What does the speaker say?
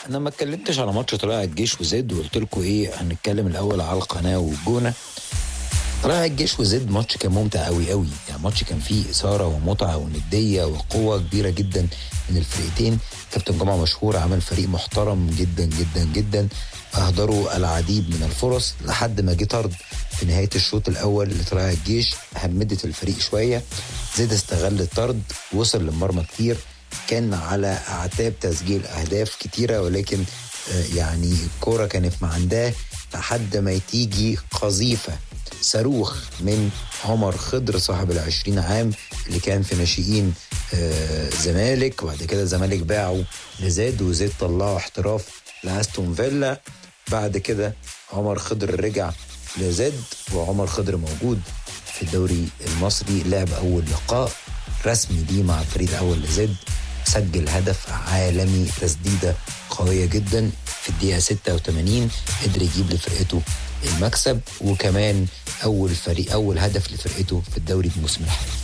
انا ما اتكلمتش على ماتش طلائع الجيش وزد وقلت لكم ايه هنتكلم الاول على القناه والجونه طلائع الجيش وزد ماتش كان ممتع قوي قوي يعني ماتش كان فيه اثاره ومتعه ونديه وقوه كبيره جدا من الفريقين كابتن جمعه مشهور عمل فريق محترم جدا جدا جدا اهدروا العديد من الفرص لحد ما جه طرد في نهايه الشوط الاول لطلائع الجيش همدت الفريق شويه زيد استغل الطرد وصل للمرمى كتير كان على اعتاب تسجيل اهداف كتيره ولكن آه، يعني الكوره كانت معنداه لحد ما تيجي قذيفه صاروخ من عمر خضر صاحب العشرين عام اللي كان في ناشئين آه، زمالك وبعد كده زمالك باعه لزاد وزاد طلعه احتراف لاستون فيلا بعد كده عمر خضر رجع لزد وعمر خضر موجود في الدوري المصري لعب اول لقاء رسمي ليه مع الفريق الاول لزد سجل هدف عالمي تسديده قويه جدا في الدقيقه 86 قدر يجيب لفرقته المكسب وكمان اول فريق اول هدف لفرقته في الدوري الموسم الحالي